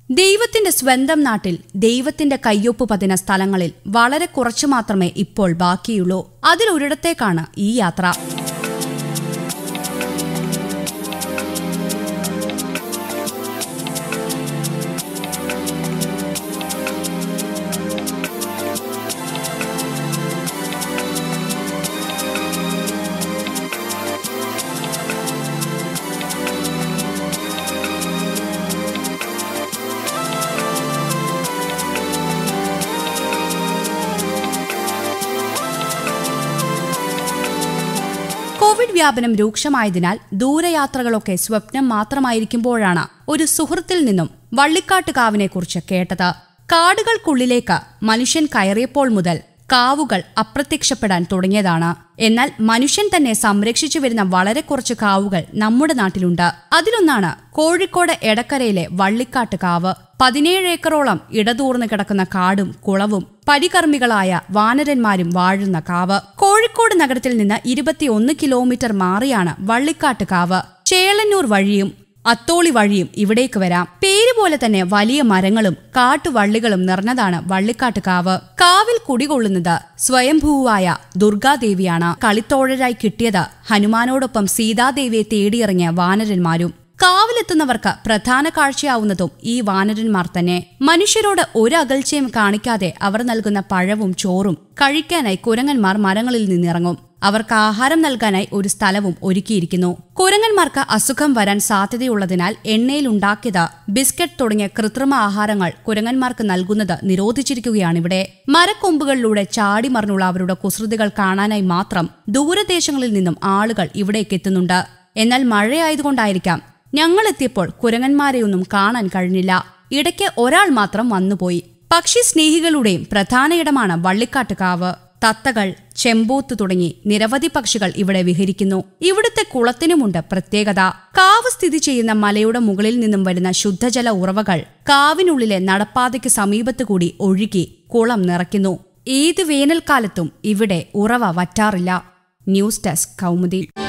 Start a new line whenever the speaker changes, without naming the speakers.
ദൈവത്തിന്റെ സ്വന്തം നാട്ടിൽ ദൈവത്തിന്റെ കയ്യൊപ്പ് പതിന സ്ഥലങ്ങളിൽ വളരെ കുറച്ചു മാത്രമേ ഇപ്പോൾ ബാക്കിയുള്ളൂ അതിലൊരിടത്തേക്കാണ് ഈ യാത്ര കോവിഡ് വ്യാപനം രൂക്ഷമായതിനാൽ ദൂരയാത്രകളൊക്കെ സ്വപ്നം മാത്രമായിരിക്കുമ്പോഴാണ് ഒരു സുഹൃത്തിൽ നിന്നും വള്ളിക്കാട്ടുകാവിനെക്കുറിച്ച് കേട്ടത് കാടുകൾക്കുള്ളിലേക്ക് മനുഷ്യൻ കയറിയപ്പോൾ മുതൽ കാവുകൾ അപ്രത്യക്ഷപ്പെടാൻ തുടങ്ങിയതാണ് എന്നാൽ മനുഷ്യൻ തന്നെ സംരക്ഷിച്ചു വരുന്ന വളരെ കുറച്ച് കാവുകൾ നമ്മുടെ നാട്ടിലുണ്ട് അതിലൊന്നാണ് കോഴിക്കോട് എടക്കരയിലെ വള്ളിക്കാട്ട് കാവ് പതിനേഴ് ഏക്കറോളം ഇടതൂർന്നു കിടക്കുന്ന കാടും കുളവും പരികർമ്മികളായ വാനരന്മാരും വാഴുന്ന കാവ് കോഴിക്കോട് നഗരത്തിൽ നിന്ന് ഇരുപത്തിയൊന്ന് കിലോമീറ്റർ മാറിയാണ് വള്ളിക്കാട്ട് കാവ് ചേളന്നൂർ വഴിയും അത്തോളി വഴിയും ഇവിടേക്ക് വരാം പേര് പോലെ തന്നെ വലിയ മരങ്ങളും കാട്ടുവള്ളികളും നിറഞ്ഞതാണ് വള്ളിക്കാട്ട് കാവ് കാവിൽ കുടികൊള്ളുന്നത് സ്വയംഭൂവായ ദുർഗാദേവിയാണ് കളിത്തോഴരായി കിട്ടിയത് ഹനുമാനോടൊപ്പം സീതാദേവിയെ തേടിയിറങ്ങിയ വാനരന്മാരും കാവിലെത്തുന്നവർക്ക് പ്രധാന കാഴ്ചയാവുന്നതും ഈ വാനരന്മാർ തന്നെ മനുഷ്യരോട് ഒരു അകൽച്ചയും കാണിക്കാതെ അവർ നൽകുന്ന പഴവും ചോറും കഴിക്കാനായി കുരങ്ങന്മാർ മരങ്ങളിൽ നിന്നിറങ്ങും അവർക്ക് ആഹാരം നൽകാനായി ഒരു സ്ഥലവും ഒരുക്കിയിരിക്കുന്നു കുരങ്ങന്മാർക്ക് അസുഖം വരാൻ സാധ്യതയുള്ളതിനാൽ എണ്ണയിൽ ഉണ്ടാക്കിയത് ബിസ്ക്കറ്റ് തുടങ്ങിയ കൃത്രിമ ആഹാരങ്ങൾ കുരങ്ങന്മാർക്ക് നൽകുന്നത് നിരോധിച്ചിരിക്കുകയാണിവിടെ മരക്കൊമ്പുകളിലൂടെ ചാടിമറിഞ്ഞുള്ള അവരുടെ കുസൃതികൾ കാണാനായി മാത്രം ദൂരദേശങ്ങളിൽ നിന്നും ആളുകൾ ഇവിടേക്ക് എത്തുന്നുണ്ട് എന്നാൽ മഴയായതുകൊണ്ടായിരിക്കാം ഞങ്ങളെത്തിയപ്പോൾ കുരങ്ങന്മാരെയൊന്നും കാണാൻ കഴിഞ്ഞില്ല ഇടയ്ക്ക് ഒരാൾ മാത്രം വന്നുപോയി പക്ഷി സ്നേഹികളുടെയും പ്രധാന ഇടമാണ് വള്ളിക്കാട്ട് കാവ് തത്തകൾ ചെമ്പോത്ത് തുടങ്ങി നിരവധി പക്ഷികൾ ഇവിടെ വിഹരിക്കുന്നു ഇവിടുത്തെ കുളത്തിനുമുണ്ട് പ്രത്യേകത കാവ് സ്ഥിതി ചെയ്യുന്ന മലയുടെ മുകളിൽ നിന്നും വരുന്ന ശുദ്ധജല ഉറവകൾ കാവിനുള്ളിലെ നടപ്പാതയ്ക്ക് സമീപത്ത് കൂടി ഒഴുകി കുളം നിറയ്ക്കുന്നു ഏത് വേനൽക്കാലത്തും ഇവിടെ ഉറവ വറ്റാറില്ല ന്യൂസ് ഡെസ്ക് കൗമുദി